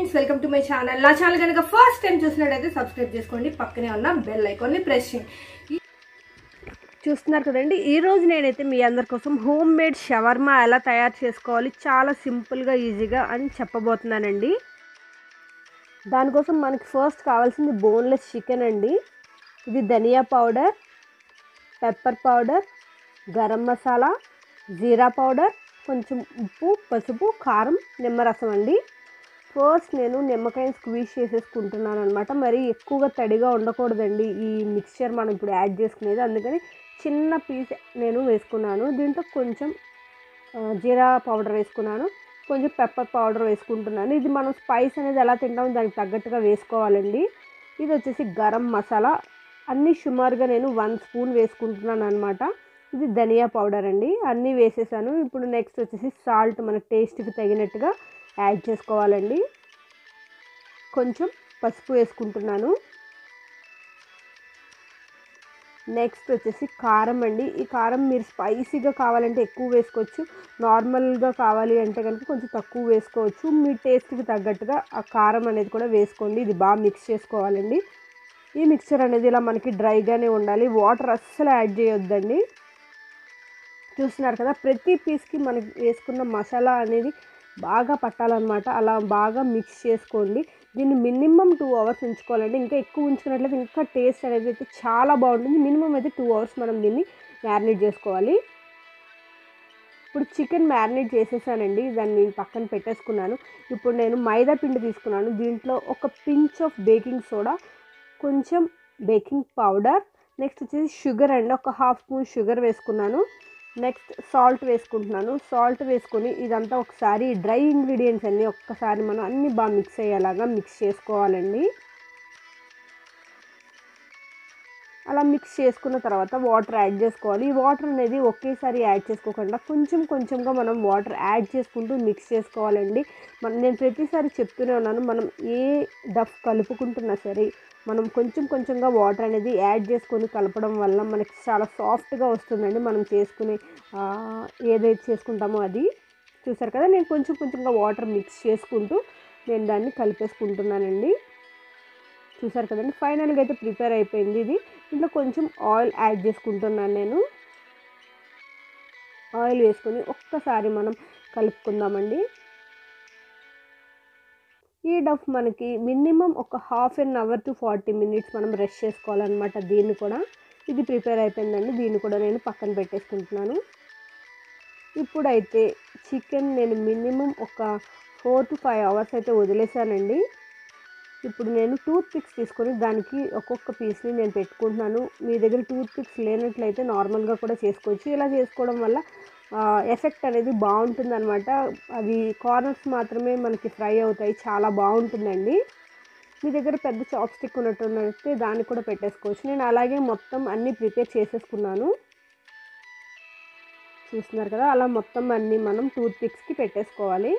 friends welcome to my channel నా channel కనుక first time చూసినట్టయితే సబ్స్క్రైబ్ చేసుకోండి పక్కనే ఉన్న బెల్ ఐకాన్ని ప్రెస్ చేయండి చూస్తున్నారు కదండి ఈ రోజు నేనైతే మీ అందరి కోసం హోమ్ మేడ్ షవర్మా ఎలా తయారు చేసుకోవాలి చాలా సింపుల్గా ఈజీగా అని చెప్పబోతున్నానండి దానికోసం మనకి ఫస్ట్ కావాల్సింది బోన్లెస్ చికెన్ అండి ఇది ధనియా powder pepper powder garam masala జీరా పౌడర్ కొంచెం ఉప్పు పసుపు కారం నిమ్మరసం అండి ఫస్ట్ నేను నిమ్మకాయని స్క్వీజ్ చేసేసుకుంటున్నాను అనమాట మరి ఎక్కువగా తడిగా ఉండకూడదండి ఈ మిక్స్చర్ మనం ఇప్పుడు యాడ్ చేసుకునేది అందుకని చిన్న పీస్ నేను వేసుకున్నాను దీంట్లో కొంచెం ఆ, జీరా పౌడర్ వేసుకున్నాను కొంచెం పెప్పర్ పౌడర్ వేసుకుంటున్నాను ఇది మనం స్పైస్ అనేది ఎలా తింటామో దానికి తగ్గట్టుగా వేసుకోవాలండి ఇది వచ్చేసి గరం మసాలా అన్నీ సుమారుగా నేను వన్ స్పూన్ వేసుకుంటున్నాను అనమాట ఇది ధనియా పౌడర్ అండి అన్నీ వేసేసాను ఇప్పుడు నెక్స్ట్ వచ్చేసి సాల్ట్ మన టేస్ట్కి తగినట్టుగా యాడ్ చేసుకోవాలండి కొంచెం పసుపు వేసుకుంటున్నాను నెక్స్ట్ వచ్చేసి కారం అండి ఈ కారం మీరు స్పైసీగా కావాలంటే ఎక్కువ వేసుకోవచ్చు నార్మల్గా కావాలి అంటే కనుక కొంచెం తక్కువ వేసుకోవచ్చు మీ టేస్ట్కి తగ్గట్టుగా ఆ కారం అనేది కూడా వేసుకోండి ఇది బాగా మిక్స్ చేసుకోవాలండి ఈ మిక్చర్ అనేది ఇలా మనకి డ్రైగానే ఉండాలి వాటర్ అస్సలు యాడ్ చేయొద్దండి చూస్తున్నారు కదా ప్రతి పీస్కి మనకి వేసుకున్న మసాలా అనేది బాగా పట్టాలన్నమాట అలా బాగా మిక్స్ చేసుకోండి దీన్ని మినిమం టూ అవర్స్ ఉంచుకోవాలండి ఇంకా ఎక్కువ ఉంచుకున్నట్లయితే ఇంకా టేస్ట్ అనేది అయితే చాలా బాగుంటుంది మినిమం అయితే టూ అవర్స్ మనం దీన్ని మ్యారినేట్ చేసుకోవాలి ఇప్పుడు చికెన్ మ్యారినేట్ చేసేసానండి దాన్ని పక్కన పెట్టేసుకున్నాను ఇప్పుడు నేను మైదా పిండి తీసుకున్నాను దీంట్లో ఒక పించ్ ఆఫ్ బేకింగ్ సోడా కొంచెం బేకింగ్ పౌడర్ నెక్స్ట్ వచ్చేసి షుగర్ అండి ఒక హాఫ్ స్పూన్ షుగర్ వేసుకున్నాను నెక్స్ట్ సాల్ట్ వేసుకుంటున్నాను సాల్ట్ వేసుకొని ఇదంతా ఒకసారి డ్రై ఇంగ్రీడియంట్స్ అన్నీ ఒక్కసారి మనం అన్నీ బాగా మిక్స్ అయ్యేలాగా మిక్స్ చేసుకోవాలండి అలా మిక్స్ చేసుకున్న తర్వాత వాటర్ యాడ్ చేసుకోవాలి ఈ వాటర్ అనేది ఒకేసారి యాడ్ చేసుకోకుండా కొంచెం కొంచెంగా మనం వాటర్ యాడ్ చేసుకుంటూ మిక్స్ చేసుకోవాలండి మనం నేను ప్రతిసారి చెప్తూనే ఉన్నాను మనం ఏ డఫ్ కలుపుకుంటున్నా సరే మనం కొంచెం కొంచెంగా వాటర్ అనేది యాడ్ చేసుకొని కలపడం వల్ల మనకి చాలా సాఫ్ట్గా వస్తుందండి మనం చేసుకునే ఆ, ఏదైతే చేసుకుంటామో అది చూసారు కదా నేను కొంచెం కొంచెంగా వాటర్ మిక్స్ చేసుకుంటూ నేను దాన్ని కలిపేసుకుంటున్నానండి చూసారు కదండి ఫైనల్గా అయితే ప్రిపేర్ అయిపోయింది ఇది ఇంట్లో కొంచెం ఆయిల్ యాడ్ చేసుకుంటున్నాను నేను ఆయిల్ వేసుకొని ఒక్కసారి మనం కలుపుకుందామండి ఈ డఫ్ మనకి మినిమం ఒక half an hour to forty minutes మనం రెస్ట్ చేసుకోవాలన్నమాట దీన్ని కూడా ఇది ప్రిపేర్ అయిపోయిందండి దీన్ని కూడా నేను పక్కన పెట్టేసుకుంటున్నాను ఇప్పుడైతే చికెన్ నేను మినిమం ఒక ఫోర్ టు ఫైవ్ అవర్స్ అయితే వదిలేసానండి ఇప్పుడు నేను టూత్ పిక్స్ తీసుకొని దానికి ఒక్కొక్క పీస్ని నేను పెట్టుకుంటున్నాను మీ దగ్గర టూత్ పిక్స్ లేనట్లయితే నార్మల్గా కూడా చేసుకోవచ్చు ఇలా చేసుకోవడం వల్ల ఎఫెక్ట్ అనేది బాగుంటుంది అనమాట అవి కార్నర్స్ మాత్రమే మనకి ఫ్రై అవుతాయి చాలా బాగుంటుందండి మీ దగ్గర పెద్ద చాప్ స్టిక్ ఉన్నట్టున్నట్టే దాన్ని కూడా పెట్టేసుకోవచ్చు నేను అలాగే మొత్తం అన్నీ ప్రిపేర్ చేసేసుకున్నాను చూస్తున్నారు కదా అలా మొత్తం అన్నీ మనం టూత్ పిక్స్కి పెట్టేసుకోవాలి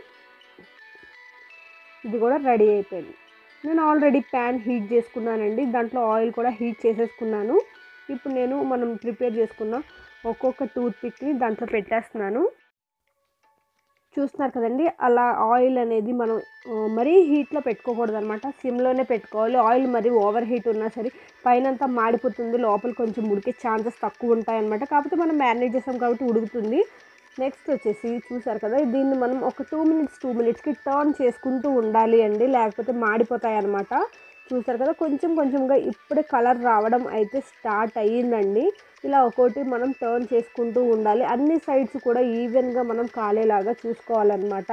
ఇది కూడా రెడీ అయిపోయింది నేను ఆల్రెడీ ప్యాన్ హీట్ చేసుకున్నానండి దాంట్లో ఆయిల్ కూడా హీట్ చేసేసుకున్నాను ఇప్పుడు నేను మనం ప్రిపేర్ చేసుకున్న ఒక్కొక్క టూత్ పిక్ని దాంట్లో పెట్టేస్తున్నాను చూస్తున్నారు కదండి అలా ఆయిల్ అనేది మనం ఆ, మరీ హీట్లో పెట్టుకోకూడదు అనమాట సిమ్లోనే పెట్టుకోవాలి ఆయిల్ మరీ ఓవర్ హీట్ ఉన్నా సరే పైన అంతా మాడిపోతుంది లోపల కొంచెం ఉడికే ఛాన్సెస్ తక్కువ ఉంటాయి అనమాట కాకపోతే మనం మ్యారినేట్ చేసాం కాబట్టి ఉడుకుతుంది నెక్స్ట్ వచ్చేసి చూసారు కదా దీన్ని మనం ఒక టూ మినిట్స్ టూ మినిట్స్కి టర్న్ చేసుకుంటూ ఉండాలి అండి లేకపోతే మాడిపోతాయి అనమాట చూసారు కదా కొంచెం కొంచెంగా ఇప్పుడే కలర్ రావడం అయితే స్టార్ట్ అయ్యిందండి ఇలా ఒక్కోటి మనం టర్న్ చేసుకుంటూ ఉండాలి అన్ని సైడ్స్ కూడా ఈవెన్గా మనం కాలేలాగా చూసుకోవాలన్నమాట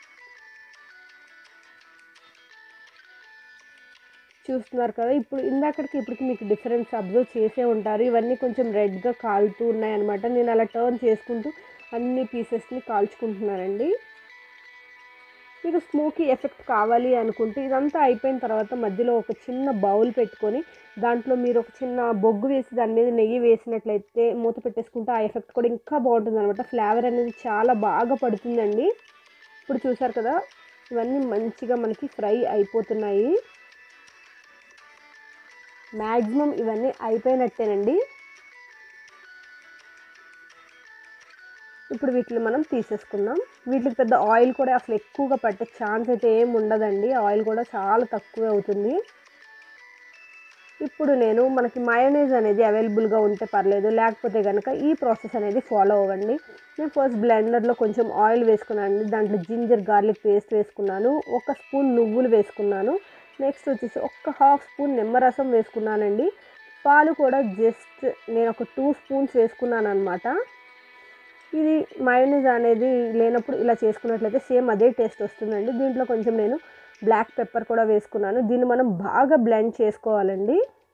చూస్తున్నారు కదా ఇప్పుడు ఇందాకటికి ఇప్పటికి మీకు డిఫరెన్స్ అబ్జర్వ్ చేసే ఉంటారు ఇవన్నీ కొంచెం రెడ్గా కాలుతూ ఉన్నాయన్నమాట నేను అలా టర్న్ చేసుకుంటూ అన్ని పీసెస్ని కాల్చుకుంటున్నానండి మీకు స్మోకీ ఎఫెక్ట్ కావాలి అనుకుంటే ఇదంతా అయిపోయిన తర్వాత మధ్యలో ఒక చిన్న బౌల్ పెట్టుకొని దాంట్లో మీరు ఒక చిన్న బొగ్గు వేసి దాని మీద నెయ్యి వేసినట్లయితే మూత పెట్టేసుకుంటే ఆ ఎఫెక్ట్ కూడా ఇంకా బాగుంటుంది అనమాట ఫ్లేవర్ అనేది చాలా బాగా పడుతుందండి ఇప్పుడు చూసారు కదా ఇవన్నీ మంచిగా మనకి ఫ్రై అయిపోతున్నాయి మ్యాక్సిమం ఇవన్నీ అయిపోయినట్టేనండి ఇప్పుడు వీటిని మనం తీసేసుకుందాం వీటికి పెద్ద ఆయిల్ కూడా అసలు ఎక్కువగా పట్టే ఛాన్స్ అయితే ఏం ఉండదండి ఆయిల్ కూడా చాలా తక్కువే అవుతుంది ఇప్పుడు నేను మనకి మయోనైజ్ అనేది అవైలబుల్గా ఉంటే పర్లేదు లేకపోతే కనుక ఈ ప్రాసెస్ అనేది ఫాలో అవ్వండి నేను ఫస్ట్ బ్లెండర్లో కొంచెం ఆయిల్ వేసుకున్నాను దాంట్లో జింజర్ గార్లిక్ పేస్ట్ వేసుకున్నాను ఒక స్పూన్ నువ్వులు వేసుకున్నాను నెక్స్ట్ వచ్చేసి ఒక్క హాఫ్ స్పూన్ నిమ్మరసం వేసుకున్నానండి పాలు కూడా జస్ట్ నేను ఒక టూ స్పూన్స్ వేసుకున్నాను అనమాట ఇది మయోనీస్ అనేది లేనప్పుడు ఇలా చేసుకున్నట్లయితే సేమ్ అదే టేస్ట్ వస్తుందండి దీంట్లో కొంచెం నేను బ్లాక్ పెప్పర్ కూడా వేసుకున్నాను దీన్ని మనం బాగా బ్లెండ్ చేసుకోవాలండి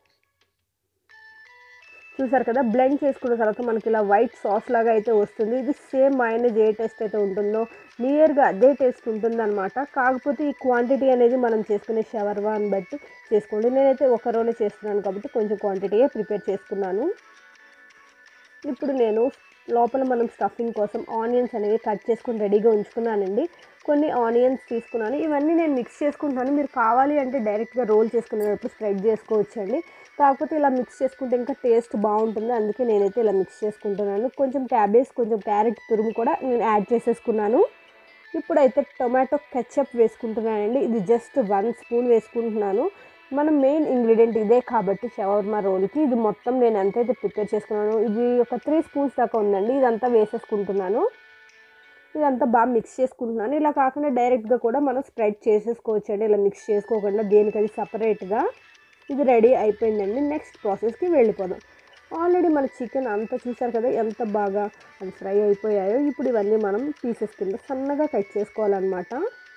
చూసారు కదా బ్లెండ్ చేసుకున్న తర్వాత మనకి ఇలా వైట్ సాస్ లాగా అయితే వస్తుంది ఇది సేమ్ మయోనీస్ ఏ టేస్ట్ అయితే ఉంటుందో నియర్గా అదే టేస్ట్ ఉంటుందన్నమాట కాకపోతే ఈ క్వాంటిటీ అనేది మనం చేసుకునే షవర్వాని బట్టి చేసుకోండి నేనైతే ఒక రోలే చేస్తున్నాను కాబట్టి కొంచెం క్వాంటిటీయే ప్రిపేర్ చేసుకున్నాను ఇప్పుడు నేను లోపల మనం స్టఫింగ్ కోసం ఆనియన్స్ అనేవి కట్ చేసుకుని రెడీగా ఉంచుకున్నానండి కొన్ని ఆనియన్స్ తీసుకున్నాను ఇవన్నీ నేను మిక్స్ చేసుకుంటున్నాను మీరు కావాలి అంటే డైరెక్ట్గా రోల్ చేసుకునేటప్పుడు స్ప్రెడ్ చేసుకోవచ్చు అండి కాకపోతే ఇలా మిక్స్ చేసుకుంటే ఇంకా టేస్ట్ బాగుంటుంది అందుకే నేనైతే ఇలా మిక్స్ చేసుకుంటున్నాను కొంచెం క్యాబేజ్ కొంచెం క్యారెట్ తురుము కూడా నేను యాడ్ చేసేసుకున్నాను ఇప్పుడైతే టొమాటో కెచప్ వేసుకుంటున్నానండి ఇది జస్ట్ వన్ స్పూన్ వేసుకుంటున్నాను మనం మెయిన్ ఇంగ్రీడియంట్ ఇదే కాబట్టి షవర్మా రోల్కి ఇది మొత్తం నేను ఎంతైతే ప్రిపేర్ చేసుకున్నాను ఇది ఒక త్రీ స్పూన్స్ దాకా ఉందండి ఇదంతా వేసేసుకుంటున్నాను ఇదంతా బాగా మిక్స్ చేసుకుంటున్నాను ఇలా కాకుండా డైరెక్ట్గా కూడా మనం స్ప్రెడ్ చేసేసుకోవచ్చు అండి ఇలా మిక్స్ చేసుకోకుండా దేనికది సపరేట్గా ఇది రెడీ అయిపోయిందండి నెక్స్ట్ ప్రాసెస్కి వెళ్ళిపోదాం ఆల్రెడీ మన చికెన్ అంతా చూసారు కదా ఎంత బాగా అది ఫ్రై అయిపోయాయో ఇప్పుడు ఇవన్నీ మనం పీసెస్ కింద సన్నగా కట్ చేసుకోవాలన్నమాట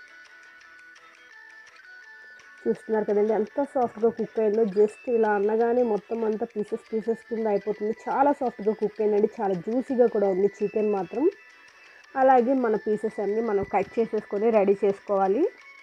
చూస్తున్నారు కదండి ఎంత సాఫ్ట్గా కుక్ అయిందో జస్ట్ ఇలా అన్నగానే మొత్తం అంతా పీసెస్ పీసెస్ కింద అయిపోతుంది చాలా సాఫ్ట్గా కుక్ అయిందండి చాలా జ్యూసీగా కూడా ఉంది చికెన్ మాత్రం అలాగే మన పీసెస్ అన్నీ మనం కట్ చేసేసుకొని రెడీ చేసుకోవాలి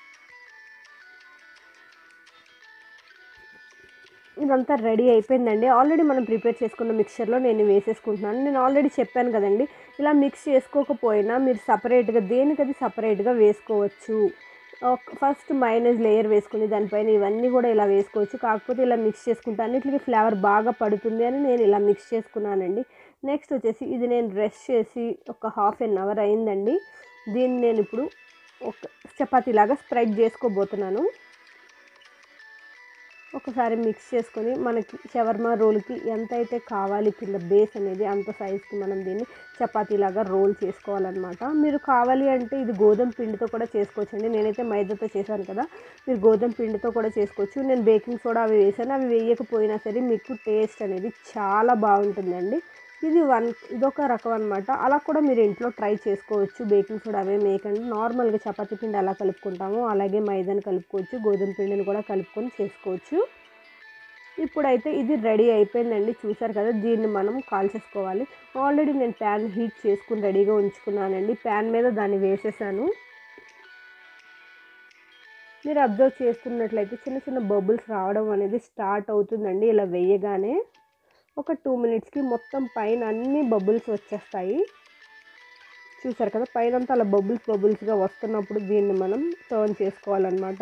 ఇదంతా రెడీ అయిపోయిందండి ఆల్రెడీ మనం ప్రిపేర్ చేసుకున్న మిక్చర్లో నేను వేసేసుకుంటున్నాను నేను ఆల్రెడీ చెప్పాను కదండి ఇలా మిక్స్ చేసుకోకపోయినా మీరు సపరేట్గా దేనికది సపరేట్గా వేసుకోవచ్చు ఫస్ట్ మైనస్ లేయర్ వేసుకుని దానిపైన ఇవన్నీ కూడా ఇలా వేసుకోవచ్చు కాకపోతే ఇలా మిక్స్ చేసుకుంటే అన్నిటికీ ఫ్లేవర్ బాగా పడుతుంది అని నేను ఇలా మిక్స్ చేసుకున్నానండి నెక్స్ట్ వచ్చేసి ఇది నేను రెస్ట్ చేసి ఒక హాఫ్ అన్ అవర్ అయిందండి దీన్ని నేను ఇప్పుడు ఒక చపాతీలాగా స్ప్రెడ్ చేసుకోబోతున్నాను ఒకసారి మిక్స్ చేసుకొని మనకి షవర్మా రోల్కి ఎంత అయితే కావాలి కింద బేస్ అనేది అంత సైజ్కి మనం దీన్ని చపాతీలాగా రోల్ చేసుకోవాలన్నమాట మీరు కావాలి అంటే ఇది గోధుమ పిండితో కూడా చేసుకోవచ్చండి నేనైతే మైదాతో చేశాను కదా మీరు గోధుమ పిండితో కూడా చేసుకోవచ్చు నేను బేకింగ్ సోడా అవి వేసాను అవి వేయకపోయినా సరే మీకు టేస్ట్ అనేది చాలా బాగుంటుందండి ఇది వన్ ఇదొక రకం అనమాట అలా కూడా మీరు ఇంట్లో ట్రై చేసుకోవచ్చు బేకింగ్ సోడా అవే వేయకండి నార్మల్గా చపాతీ పిండి ఎలా కలుపుకుంటామో అలాగే మైదాని కలుపుకోవచ్చు గోధుమ పిండిని కూడా కలుపుకొని చేసుకోవచ్చు ఇప్పుడైతే ఇది రెడీ అయిపోయిందండి చూసారు కదా దీన్ని మనం కాల్చేసుకోవాలి ఆల్రెడీ నేను ప్యాన్ హీట్ చేసుకుని రెడీగా ఉంచుకున్నానండి ప్యాన్ మీద దాన్ని వేసేసాను మీరు అబ్జర్వ్ చేస్తున్నట్లయితే చిన్న చిన్న బబుల్స్ రావడం అనేది స్టార్ట్ అవుతుందండి ఇలా వేయగానే ఒక టూ మినిట్స్కి మొత్తం పైన అన్ని బబుల్స్ వచ్చేస్తాయి చూసారు కదా పైన అంతా అలా బబుల్స్ బబుల్స్గా వస్తున్నప్పుడు దీన్ని మనం టర్న్ చేసుకోవాలన్నమాట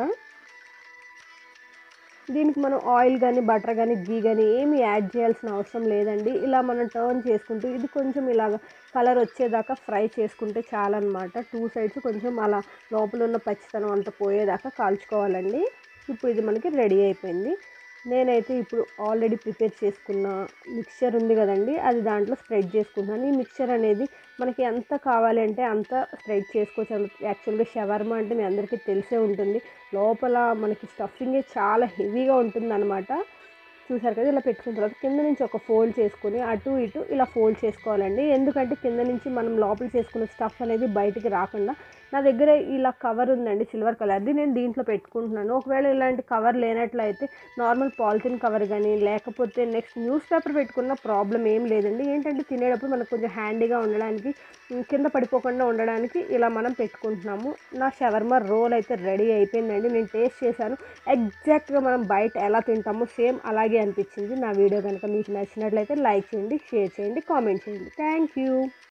దీనికి మనం ఆయిల్ కానీ బటర్ కానీ గీ కానీ ఏమి యాడ్ చేయాల్సిన అవసరం లేదండి ఇలా మనం టర్న్ చేసుకుంటూ ఇది కొంచెం ఇలాగ కలర్ వచ్చేదాకా ఫ్రై చేసుకుంటే చాలన్నమాట టూ సైడ్స్ కొంచెం అలా లోపల ఉన్న పచ్చితనం అంతా పోయేదాకా కాల్చుకోవాలండి ఇప్పుడు ఇది మనకి రెడీ అయిపోయింది నేనైతే ఇప్పుడు ఆల్రెడీ ప్రిపేర్ చేసుకున్న మిక్చర్ ఉంది కదండి అది దాంట్లో స్ప్రెడ్ చేసుకుంటున్నాను ఈ మిక్చర్ అనేది మనకి ఎంత కావాలి అంటే అంత స్ప్రెడ్ చేసుకోవచ్చు యాక్చువల్గా షవర్మా అంటే మీ అందరికీ తెలిసే ఉంటుంది లోపల మనకి స్టఫింగే చాలా హెవీగా ఉంటుంది అనమాట చూసారు కదా ఇలా పెట్టుకున్న తర్వాత కింద నుంచి ఒక ఫోల్డ్ చేసుకొని అటు ఇటు ఇలా ఫోల్డ్ చేసుకోవాలండి ఎందుకంటే కింద నుంచి మనం లోపల చేసుకున్న స్టఫ్ అనేది బయటికి రాకుండా నా దగ్గర ఇలా కవర్ ఉందండి సిల్వర్ కలర్ది నేను దీంట్లో పెట్టుకుంటున్నాను ఒకవేళ ఇలాంటి కవర్ లేనట్లయితే నార్మల్ పాలిథిన్ కవర్ కానీ లేకపోతే నెక్స్ట్ న్యూస్ పేపర్ పెట్టుకున్న ప్రాబ్లం ఏం లేదండి ఏంటంటే తినేటప్పుడు మనకు కొంచెం హ్యాండీగా ఉండడానికి కింద పడిపోకుండా ఉండడానికి ఇలా మనం పెట్టుకుంటున్నాము నా షవర్మా రోల్ అయితే రెడీ అయిపోయిందండి నేను టేస్ట్ చేశాను ఎగ్జాక్ట్గా మనం బయట ఎలా తింటామో సేమ్ అలాగే అనిపించింది నా వీడియో కనుక మీకు నచ్చినట్లయితే లైక్ చేయండి షేర్ చేయండి కామెంట్ చేయండి థ్యాంక్ యూ